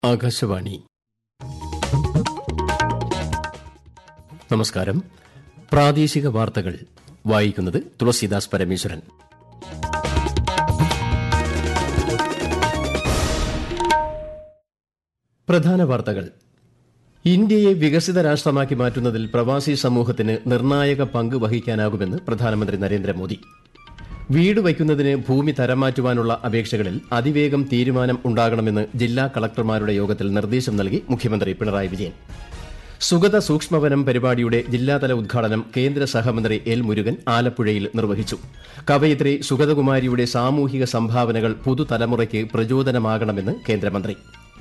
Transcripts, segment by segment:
ആകാശവാണി നമസ്കാരം പ്രാദേശിക വാർത്തകൾ വായിക്കുന്നത് തുളസീദാസ് പരമേശ്വരൻ പ്രധാന വാർത്തകൾ ഇന്ത്യയെ വികസിത രാഷ്ട്രമാക്കി മാറ്റുന്നതിൽ പ്രവാസി സമൂഹത്തിന് നിർണായക പങ്ക് വഹിക്കാനാകുമെന്ന് പ്രധാനമന്ത്രി നരേന്ദ്രമോദി വീട് വയ്ക്കുന്നതിന് ഭൂമി തരംമാറ്റുവാനുള്ള അപേക്ഷകളിൽ അതിവേഗം തീരുമാനം ഉണ്ടാകണമെന്ന് ജില്ലാ കളക്ടർമാരുടെ യോഗത്തിൽ നിർദ്ദേശം നൽകി മുഖ്യമന്ത്രി പിണറായി വിജയൻ സുഗത സൂക്ഷ്മവനം പരിപാടിയുടെ ജില്ലാതല ഉദ്ഘാടനം കേന്ദ്ര സഹമന്ത്രി എൽ മുരുകൻ ആലപ്പുഴയിൽ നിർവഹിച്ചു കവയിത്രി സുഗതകുമാരിയുടെ സാമൂഹിക സംഭാവനകൾ പുതുതലമുറയ്ക്ക് പ്രചോദനമാകണമെന്ന് കേന്ദ്രമന്ത്രി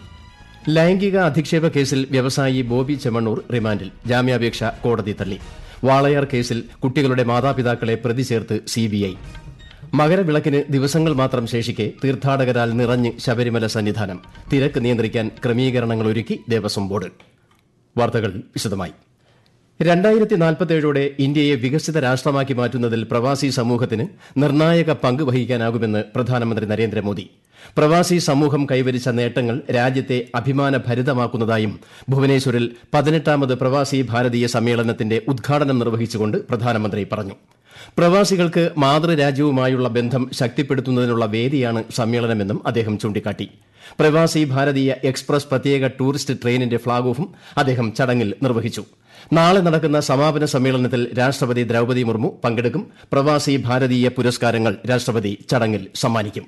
ലൈംഗിക അധിക്ഷേപ കേസിൽ വ്യവസായി ബോബി ചെമ്മണ്ണൂർ റിമാൻഡിൽ ജാമ്യാപേക്ഷ കോടതി തള്ളി വാളയാർ കേസിൽ കുട്ടികളുടെ മാതാപിതാക്കളെ പ്രതി ചേർത്ത് സിബിഐ മകരവിളക്കിന് ദിവസങ്ങൾ മാത്രം ശേഷിക്കെ തീർത്ഥാടകരാൽ നിറഞ്ഞ് ശബരിമല സന്നിധാനം തിരക്ക് നിയന്ത്രിക്കാൻ ക്രമീകരണങ്ങൾ ഒരുക്കി ദേവസ്വം ബോർഡ് വാർത്തകൾ വിശദമായി രണ്ടായിരത്തി നാൽപ്പത്തേഴോടെ ഇന്ത്യയെ വികസിത രാഷ്ട്രമാക്കി മാറ്റുന്നതിൽ പ്രവാസി സമൂഹത്തിന് നിർണായക പങ്ക് വഹിക്കാനാകുമെന്ന് പ്രധാനമന്ത്രി നരേന്ദ്രമോദി പ്രവാസി സമൂഹം കൈവരിച്ച നേട്ടങ്ങൾ രാജ്യത്തെ അഭിമാനഭരിതമാക്കുന്നതായും ഭുവനേശ്വരിൽ പതിനെട്ടാമത് പ്രവാസി ഭാരതീയ സമ്മേളനത്തിന്റെ ഉദ്ഘാടനം നിർവഹിച്ചുകൊണ്ട് പ്രധാനമന്ത്രി പറഞ്ഞു പ്രവാസികൾക്ക് മാതൃരാജ്യവുമായുള്ള ബന്ധം ശക്തിപ്പെടുത്തുന്നതിനുള്ള വേദിയാണ് സമ്മേളനമെന്നും അദ്ദേഹം ചൂണ്ടിക്കാട്ടി പ്രവാസി ഭാരതീയ എക്സ്പ്രസ് പ്രത്യേക ടൂറിസ്റ്റ് ട്രെയിനിന്റെ ഫ്ളാഗ് ഓഫും അദ്ദേഹം ചടങ്ങിൽ നിർവഹിച്ചു നാളെ നടക്കുന്ന സമാപന സമ്മേളനത്തിൽ രാഷ്ട്രപതി ദ്രൌപദി മുർമു പങ്കെടുക്കും പ്രവാസി ഭാരതീയ പുരസ്കാരങ്ങൾ രാഷ്ട്രപതി ചടങ്ങിൽ സമ്മാനിക്കും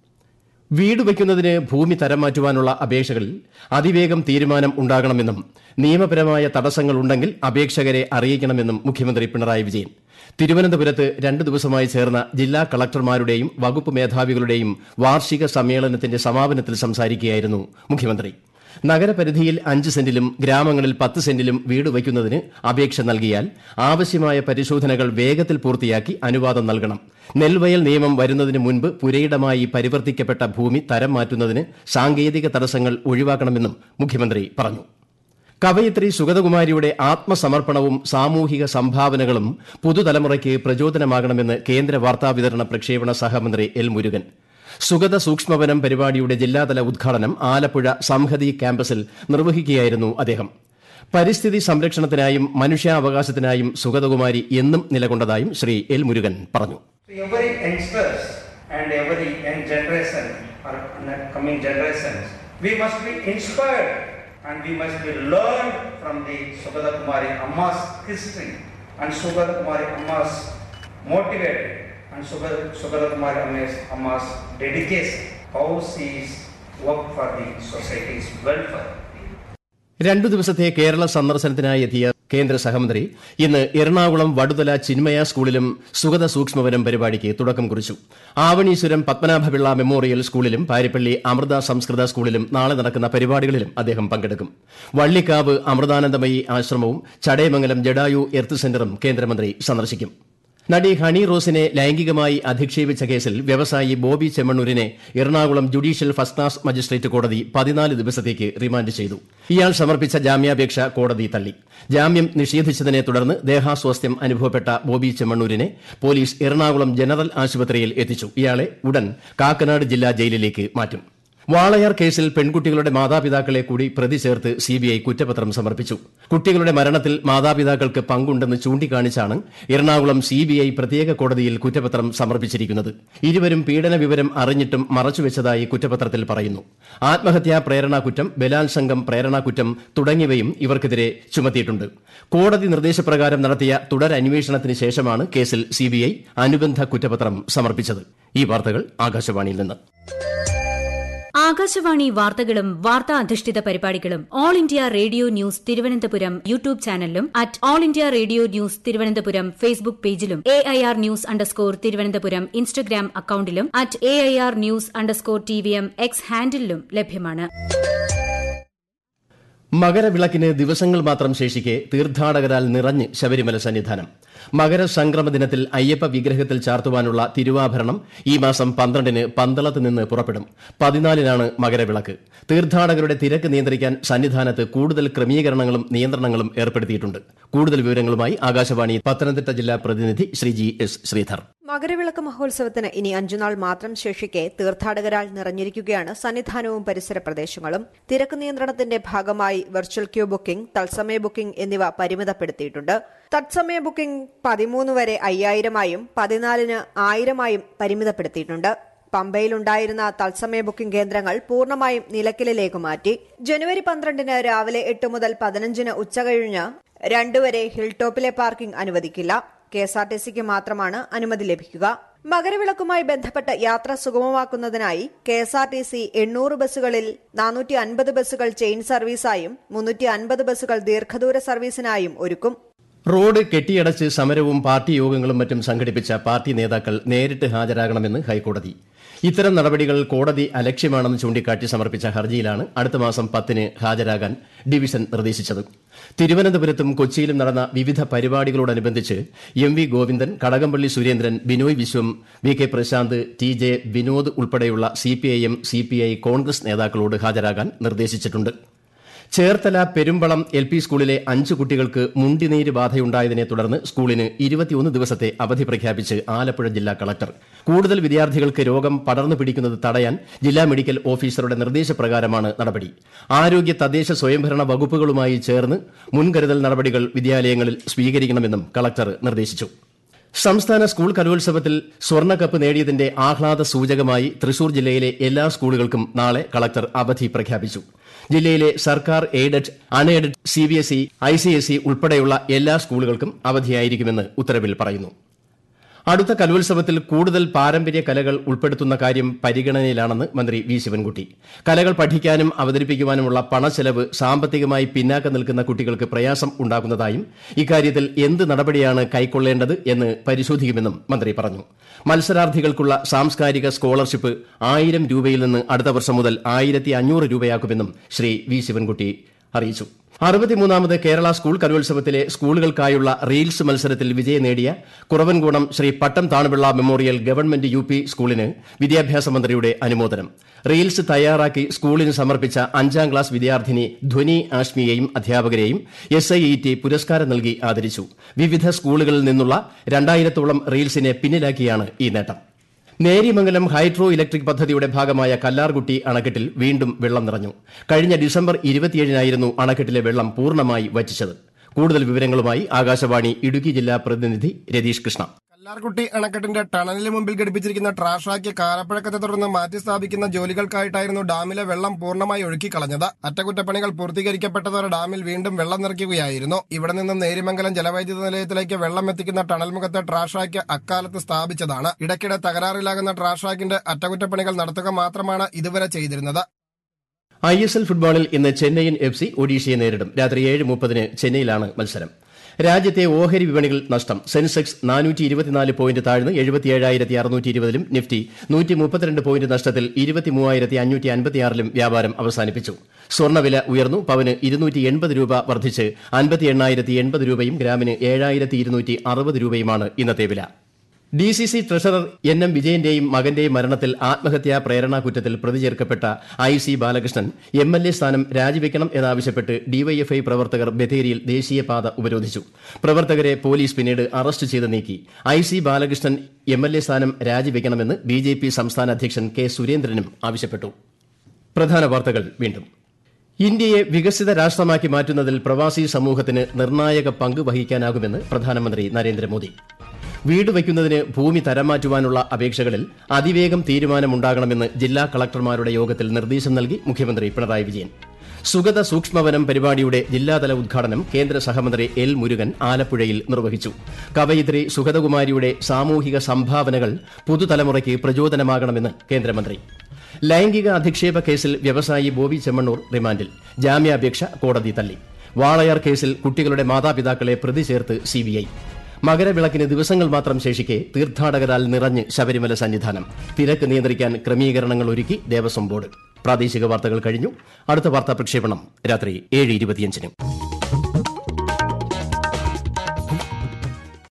വീട് വയ്ക്കുന്നതിന് ഭൂമി തരം മാറ്റുവാനുള്ള അപേക്ഷകളിൽ അതിവേഗം തീരുമാനം ഉണ്ടാകണമെന്നും നിയമപരമായ തടസ്സങ്ങളുണ്ടെങ്കിൽ അപേക്ഷകരെ അറിയിക്കണമെന്നും മുഖ്യമന്ത്രി പിണറായി വിജയൻ തിരുവനന്തപുരത്ത് രണ്ടു ദിവസമായി ചേർന്ന ജില്ലാ കളക്ടർമാരുടെയും വകുപ്പ് മേധാവികളുടെയും വാർഷിക സമ്മേളനത്തിന്റെ സമാപനത്തിൽ സംസാരിക്കുകയായിരുന്നു മുഖ്യമന്ത്രി നഗരപരിധിയിൽ അഞ്ച് സെന്റിലും ഗ്രാമങ്ങളിൽ പത്ത് സെന്റിലും വീട് വയ്ക്കുന്നതിന് അപേക്ഷ നൽകിയാൽ ആവശ്യമായ പരിശോധനകൾ വേഗത്തിൽ പൂർത്തിയാക്കി അനുവാദം നൽകണം നെൽവയൽ നിയമം വരുന്നതിന് മുൻപ് പുരയിടമായി പരിവർത്തിക്കപ്പെട്ട ഭൂമി തരം മാറ്റുന്നതിന് സാങ്കേതിക തടസ്സങ്ങൾ ഒഴിവാക്കണമെന്നും മുഖ്യമന്ത്രി പറഞ്ഞു കവയിത്രി സുഗതകുമാരിയുടെ ആത്മസമർപ്പണവും സാമൂഹിക സംഭാവനകളും പുതുതലമുറയ്ക്ക് പ്രചോദനമാകണമെന്ന് കേന്ദ്ര വാർത്താവിതരണ പ്രക്ഷേപണ സഹമന്ത്രി എൽ മുരുകൻ സുഗത സൂക്ഷ്മവനം പരിപാടിയുടെ ജില്ലാതല ഉദ്ഘാടനം ആലപ്പുഴ സംഹതി ക്യാമ്പസിൽ നിർവഹിക്കുകയായിരുന്നു അദ്ദേഹം പരിസ്ഥിതി സംരക്ഷണത്തിനായും മനുഷ്യാവകാശത്തിനായും സുഗതകുമാരി എന്നും നിലകൊണ്ടതായും ശ്രീ എൽ മുരുകൻ പറഞ്ഞു Every youngsters and every young generation or coming generations, we must be inspired and we must be learned from the Sugata Kumari Amma's history and Sugata Kumari Amma's motivated and Sugata Sugata Kumari Amma's, Amma's dedication, how she is worked for the society's welfare. രണ്ടു ദിവസത്തെ കേരള സന്ദർശനത്തിനായി എത്തിയ കേന്ദ്ര സഹമന്ത്രി ഇന്ന് എറണാകുളം വടുതല ചിന്മയ സ്കൂളിലും സുഗത സൂക്ഷ്മവനം പരിപാടിക്ക് തുടക്കം കുറിച്ചു ആവണീശ്വരം പത്മനാഭപിള്ള മെമ്മോറിയൽ സ്കൂളിലും പാരിപ്പള്ളി അമൃത സംസ്കൃത സ്കൂളിലും നാളെ നടക്കുന്ന പരിപാടികളിലും അദ്ദേഹം പങ്കെടുക്കും വള്ളിക്കാവ് അമൃതാനന്ദമയി ആശ്രമവും ചടയമംഗലം ജഡായു എർത്ത് സെന്ററും കേന്ദ്രമന്ത്രി സന്ദർശിക്കും നടി ഹണി റോസിനെ ലൈംഗികമായി അധിക്ഷേപിച്ച കേസിൽ വ്യവസായി ബോബി ചെമ്മണ്ണൂരിനെ Ernakulam judicial first class magistrate കോടതി പതിനാല് ദിവസത്തേക്ക് റിമാൻഡ് ചെയ്തു ഇയാൾ സമർപ്പിച്ച ജാമ്യാപേക്ഷ കോടതി തള്ളി ജാമ്യം നിഷേധിച്ചതിനെ തുടർന്ന് ദേഹാസ്വാസ്ഥ്യം അനുഭവപ്പെട്ട ബോബി ചെമ്മണ്ണൂരിനെ പോലീസ് എറണാകുളം ജനറൽ ആശുപത്രിയിൽ എത്തിച്ചു ഇയാളെ ഉടൻ കാക്കനാട് ജില്ലാ ജയിലിലേക്ക് മാറ്റും വാളയാർ കേസിൽ പെൺകുട്ടികളുടെ മാതാപിതാക്കളെ കൂടി പ്രതി ചേർത്ത് സിബിഐ കുറ്റപത്രം സമർപ്പിച്ചു കുട്ടികളുടെ മരണത്തിൽ മാതാപിതാക്കൾക്ക് പങ്കുണ്ടെന്ന് ചൂണ്ടിക്കാണിച്ചാണ് എറണാകുളം സിബിഐ പ്രത്യേക കോടതിയിൽ കുറ്റപത്രം സമർപ്പിച്ചിരിക്കുന്നത് ഇരുവരും പീഡന വിവരം അറിഞ്ഞിട്ടും മറച്ചുവെച്ചതായി കുറ്റപത്രത്തിൽ പറയുന്നു ആത്മഹത്യാ പ്രേരണാ കുറ്റം ബലാത്സംഗം പ്രേരണാ കുറ്റം തുടങ്ങിയവയും ഇവർക്കെതിരെ ചുമത്തിയിട്ടുണ്ട് കോടതി നിർദ്ദേശപ്രകാരം നടത്തിയ തുടരന്വേഷണത്തിന് ശേഷമാണ് കേസിൽ സിബിഐ അനുബന്ധ കുറ്റപത്രം സമർപ്പിച്ചത് ഈ വാർത്തകൾ ആകാശവാണിയിൽ നിന്ന് ആകാശവാണി വാർത്തകളും വാർത്താ അധിഷ്ഠിത പരിപാടികളും All India Radio news Thiruvananthapuram YouTube ചാനലിലും at All India Radio news Thiruvananthapuram Facebook പേജിലും A I R news underscore Thiruvananthapuram Instagram അക്കൌണ്ടിലും at A I R news underscore T V M X ഹാൻഡിലും ലഭ്യമാണ് മകരവിളക്കിന് ദിവസങ്ങൾ മാത്രം ശേഷിക്കെ തീർത്ഥാടകരാൽ നിറഞ്ഞ് ശബരിമല സന്നിധാനം മകരസംക്രമ ദിനത്തിൽ അയ്യപ്പ വിഗ്രഹത്തിൽ ചാർത്തുവാനുള്ള തിരുവാഭരണം ഈ മാസം പന്ത്രണ്ടിന് പന്തളത്ത് നിന്ന് പുറപ്പെടും പതിനാലിനാണ് മകരവിളക്ക് തീർത്ഥാടകരുടെ തിരക്ക് നിയന്ത്രിക്കാൻ സന്നിധാനത്ത് കൂടുതൽ ക്രമീകരണങ്ങളും നിയന്ത്രണങ്ങളും ഏർപ്പെടുത്തിയിട്ടുണ്ട് കൂടുതൽ വിവരങ്ങളുമായി ആകാശവാണി പത്തനംതിട്ട ജില്ലാ പ്രതിനിധി ശ്രീ ജി എസ് ശ്രീധർ മകരവിളക്ക് മഹോത്സവത്തിന് ഇനി അഞ്ചുനാൾ മാത്രം ശേഷിക്കെ തീർത്ഥാടകരാൽ നിറഞ്ഞിരിക്കുകയാണ് സന്നിധാനവും പരിസര പ്രദേശങ്ങളും തിരക്ക് നിയന്ത്രണത്തിന്റെ ഭാഗമായി വെർച്വൽ ക്യൂ ബുക്കിംഗ് തത്സമയ ബുക്കിംഗ് എന്നിവ പരിമിതപ്പെടുത്തിയിട്ടുണ്ട് തത്സമയ ബുക്കിംഗ് പതിമൂന്ന് വരെ അയ്യായിരമായും പതിനാലിന് ആയിരമായും പരിമിതപ്പെടുത്തിയിട്ടുണ്ട് പമ്പയിലുണ്ടായിരുന്ന തത്സമയ ബുക്കിംഗ് കേന്ദ്രങ്ങൾ പൂർണ്ണമായും നിലയ്ക്കലിലേക്ക് മാറ്റി ജനുവരി പന്ത്രണ്ടിന് രാവിലെ എട്ട് മുതൽ പതിനഞ്ചിന് ഉച്ചകഴിഞ്ഞ് രണ്ടുവരെ ഹിൽ ടോപ്പിലെ പാർക്കിംഗ് അനുവദിക്കില്ല കെ എസ് ആർ ടി സിക്ക് മാത്രമാണ് അനുമതി ലഭിക്കുക മകരവിളക്കുമായി ബന്ധപ്പെട്ട് യാത്ര സുഗമമാക്കുന്നതിനായി K S R T C എണ്ണൂറ് ബസ്സുകളിൽ നാനൂറ്റി അൻപത് ബസ്സുകൾ ചെയിൻ സർവീസായും മുന്നൂറ്റി അൻപത് ബസ്സുകൾ ദീർഘദൂര സർവീസിനായും ഒരുക്കും റോഡ് കെട്ടിയടച്ച് സമരവും പാർട്ടി യോഗങ്ങളും മറ്റും സംഘടിപ്പിച്ച പാർട്ടി നേതാക്കൾ നേരിട്ട് ഹാജരാകണമെന്ന് ഹൈക്കോടതി ഇത്തരം നടപടികൾ കോടതി അലക്ഷ്യമാണെന്ന് ചൂണ്ടിക്കാട്ടി സമർപ്പിച്ച ഹർജിയിലാണ് അടുത്ത മാസം പത്തിന് ഹാജരാകാൻ ഡിവിഷൻ നിർദ്ദേശിച്ചത് തിരുവനന്തപുരത്തും കൊച്ചിയിലും നടന്ന വിവിധ പരിപാടികളോടനുബന്ധിച്ച് M V Govindan Kadakampally Surendran Binoy Viswam V K Prashanth T J Vinod ഉൾപ്പെടെയുള്ള സിപിഐഎം സിപിഐ കോൺഗ്രസ് നേതാക്കളോട് ഹാജരാകാൻ നിർദ്ദേശിച്ചിട്ടുണ്ട് ചേർത്തല പെരുമ്പളം എൽ പി സ്കൂളിലെ അഞ്ച് കുട്ടികൾക്ക് മുണ്ടിനീര് ബാധയുണ്ടായതിനെ തുടർന്ന് സ്കൂളിന് ഇരുപത്തിയൊന്ന് ദിവസത്തെ അവധി പ്രഖ്യാപിച്ച് ആലപ്പുഴ ജില്ലാ കളക്ടർ കൂടുതൽ വിദ്യാർത്ഥികൾക്ക് രോഗം പടർന്നു പിടിക്കുന്നത് തടയാൻ ജില്ലാ മെഡിക്കൽ ഓഫീസറുടെ നിർദ്ദേശപ്രകാരമാണ് നടപടി ആരോഗ്യ തദ്ദേശ സ്വയംഭരണ വകുപ്പുകളുമായി ചേർന്ന് മുൻകരുതൽ നടപടികൾ വിദ്യാലയങ്ങളിൽ സ്വീകരിക്കണമെന്നും കളക്ടർ നിർദ്ദേശിച്ചു സംസ്ഥാന സ്കൂൾ കലോത്സവത്തിൽ സ്വർണ്ണക്കപ്പ് നേടിയതിന്റെ ആഹ്ലാദ സൂചകമായി തൃശൂർ ജില്ലയിലെ എല്ലാ സ്കൂളുകൾക്കും നാളെ കളക്ടർ അവധി പ്രഖ്യാപിച്ചു ജില്ലയിലെ സർക്കാർ എയ്ഡഡ് അൺഎയ്ഡഡ് സിബിഎസ്ഇ ഐസിഎസ്ഇ ഉൾപ്പെടെയുള്ള എല്ലാ സ്കൂളുകൾക്കും അവധിയായിരിക്കുമെന്ന് ഉത്തരവിൽ പറയുന്നു അടുത്ത കലോത്സവത്തിൽ കൂടുതൽ പാരമ്പര്യ കലകൾ ഉൾപ്പെടുത്തുന്ന കാര്യം പരിഗണനയിലാണെന്ന് മന്ത്രി വി ശിവൻകുട്ടി കലകൾ പഠിക്കാനും അവതരിപ്പിക്കുവാനുമുള്ള പണച്ചെലവ് സാമ്പത്തികമായി പിന്നാക്കം നിൽക്കുന്ന കുട്ടികൾക്ക് പ്രയാസം ഉണ്ടാക്കുന്നതായും ഇക്കാര്യത്തിൽ എന്ത് നടപടിയാണ് കൈക്കൊള്ളേണ്ടത് എന്ന് പരിശോധിക്കുമെന്നും മന്ത്രി പറഞ്ഞു മത്സരാർത്ഥികൾക്കുള്ള സാംസ്കാരിക സ്കോളർഷിപ്പ് ആയിരം രൂപയിൽ നിന്ന് അടുത്ത വർഷം മുതൽ ആയിരത്തി അഞ്ഞൂറ് രൂപയാക്കുമെന്നും ശ്രീ വി ശിവൻകുട്ടി അറിയിച്ചു അറുപത്തിമൂന്നാമത് കേരള സ്കൂൾ കലോത്സവത്തിലെ സ്കൂളുകൾക്കായുള്ള റീൽസ് മത്സരത്തിൽ വിജയം നേടിയ Kuravankonam Shri Pattom Thanupillai memorial government U P സ്കൂളിന് വിദ്യാഭ്യാസ മന്ത്രിയുടെ അനുമോദനം റീൽസ് തയ്യാറാക്കി സ്കൂളിന് സമർപ്പിച്ച അഞ്ചാം ക്ലാസ് വിദ്യാർത്ഥിനി ധ്വനി ആഷ്മിയെയും അധ്യാപകരെയും എസ് ഐ ഇ ടി പുരസ്കാരം നൽകി ആദരിച്ചു വിവിധ സ്കൂളുകളിൽ നിന്നുള്ള രണ്ടായിരത്തോളം റീൽസിനെ പിന്നിലാക്കിയാണ് ഈ നേട്ടം നേരിമംഗലം ഹൈഡ്രോ ഇലക്ട്രിക് പദ്ധതിയുടെ ഭാഗമായ കല്ലാർകുട്ടി അണക്കെട്ടിൽ വീണ്ടും വെള്ളം നിറഞ്ഞു കഴിഞ്ഞ ഡിസംബർ ഇരുപത്തിയേഴിനായിരുന്നു അണക്കെട്ടിലെ വെള്ളം പൂർണ്ണമായി വറ്റിച്ചത് കൂടുതൽ വിവരങ്ങളുമായി ആകാശവാണി ഇടുക്കി ജില്ലാ പ്രതിനിധി രതീഷ് കൃഷ്ണ കല്ലാർകുട്ടി അണക്കെട്ടിന്റെ ടണലിന് മുമ്പിൽ ഘടിപ്പിച്ചിരിക്കുന്ന ട്രാഷാക്കി കാലപ്പഴക്കത്തെ തുടർന്ന് മാറ്റി സ്ഥാപിക്കുന്ന ജോലികൾക്കായിട്ടായിരുന്നു ഡാമിലെ വെള്ളം പൂർണ്ണമായി ഒഴുക്കിക്കളഞ്ഞത് അറ്റകുറ്റപ്പണികൾ പൂർത്തീകരിക്കപ്പെട്ടതോടെ ഡാമിൽ വീണ്ടും വെള്ളം നിറയ്ക്കുകയായിരുന്നു ഇവിടെ നിന്നും നേരിമംഗലം ജലവൈദ്യുത നിലയത്തിലേക്ക് വെള്ളം എത്തിക്കുന്ന ടണൽ മുഖത്തെ ട്രാഷാക്ക് അക്കാലത്ത് സ്ഥാപിച്ചതാണ് ഇടയ്ക്കിടെ തകരാറിലാകുന്ന ട്രാഷാക്കിന്റെ അറ്റകുറ്റപ്പണികൾ നടത്തുക മാത്രമാണ് ഇതുവരെ ചെയ്തിരുന്നത് ഐ എസ് എൽ ഫുട്ബോളിൽ ഇന്ന് ചെന്നൈയിൻ എഫ് സി ഒഡീഷയെ നേരിടും രാത്രി ഏഴ് മുപ്പതിന് ചെന്നൈയിലാണ് മത്സരം രാജ്യത്തെ ഓഹരി വിപണികൾ നഷ്ടം സെൻസെക്സ് നാനൂറ്റി ഇരുപത്തിനാല് പോയിന്റ് താഴ്ന്ന് എഴുപത്തിയേഴായിരത്തി അറുന്നൂറ്റി ഇരുപതിലും നിഫ്റ്റി നൂറ്റി മുപ്പത്തിരണ്ട് പോയിന്റ് നഷ്ടത്തിൽ ഇരുപത്തിമൂവായിരത്തി അഞ്ഞൂറ്റി അൻപത്തിയാറിലും വ്യാപാരം അവസാനിപ്പിച്ചു സ്വർണ്ണവില ഉയർന്നു പവന് ഇരുന്നൂറ്റി എൺപത് രൂപ വർദ്ധിച്ച് അൻപത്തി എണ്ണായിരത്തി എൺപത് രൂപയും ഗ്രാമിന് ഏഴായിരത്തി ഇരുന്നൂറ്റി അറുപത് രൂപയുമാണ് ഇന്നത്തെ വില D C C treasurer N M വിജയന്റെയും മകന്റെയും മരണത്തിൽ ആത്മഹത്യാ പ്രേരണാ കുറ്റത്തിൽ പ്രതി ചേർക്കപ്പെട്ട I C Balakrishnan M L A സ്ഥാനം രാജിവെക്കണം എന്നാവശ്യപ്പെട്ട് ഡിവൈഎഫ്ഐ പ്രവർത്തകർ ബത്തേരിയിൽ ദേശീയപാത ഉപരോധിച്ചു പ്രവർത്തകരെ പോലീസ് പിന്നീട് അറസ്റ്റ് ചെയ്ത് നീക്കി I C Balakrishnan M L A സ്ഥാനം രാജിവെക്കണമെന്ന് ബി ജെ പി സംസ്ഥാന അധ്യക്ഷൻ കെ സുരേന്ദ്രനും ആവശ്യപ്പെട്ടു പ്രധാന വാർത്തകൾ വീണ്ടും ഇന്ത്യയെ വികസിത രാഷ്ട്രമാക്കി മാറ്റുന്നതിൽ പ്രവാസി സമൂഹത്തിന് നിർണായക പങ്ക് വഹിക്കാനാകുമെന്ന് പ്രധാനമന്ത്രി നരേന്ദ്രമോദി വീട് വയ്ക്കുന്നതിന് ഭൂമി തരം മാറ്റുവാനുള്ള അപേക്ഷകളിൽ അതിവേഗം തീരുമാനമുണ്ടാകണമെന്ന് ജില്ലാ കളക്ടർമാരുടെ യോഗത്തിൽ നിർദ്ദേശം നൽകി മുഖ്യമന്ത്രി പിണറായി വിജയൻ സുഗത സൂക്ഷ്മവനം പരിപാടിയുടെ ജില്ലാതല ഉദ്ഘാടനം കേന്ദ്ര സഹമന്ത്രി എൽ മുരുകൻ ആലപ്പുഴയിൽ നിർവഹിച്ചു കവയിത്രി സുഗതകുമാരിയുടെ സാമൂഹിക സംഭാവനകൾ പുതുതലമുറയ്ക്ക് പ്രചോദനമാകണമെന്ന് കേന്ദ്രമന്ത്രി ലൈംഗിക അധിക്ഷേപ കേസിൽ വ്യവസായി ബോബി ചെമ്മണ്ണൂർ റിമാൻഡിൽ ജാമ്യാപേക്ഷ കോടതി തള്ളി വാളയാർ കേസിൽ കുട്ടികളുടെ മാതാപിതാക്കളെ പ്രതി ചേർത്ത് സിബിഐ മകരവിളക്കിന് ദിവസങ്ങൾ മാത്രം ശേഷിക്കെ തീർത്ഥാടകരാൽ നിറഞ്ഞ് ശബരിമല സന്നിധാനം തിരക്ക് നിയന്ത്രിക്കാൻ ക്രമീകരണങ്ങൾ ഒരുക്കി ദേവസ്വം ബോർഡ് പ്രാദേശിക വാർത്തകൾ കഴിഞ്ഞു അടുത്ത വാർത്താ പ്രക്ഷേപണം രാത്രി ഏഴ് ഇരുപത്തിയഞ്ചിന്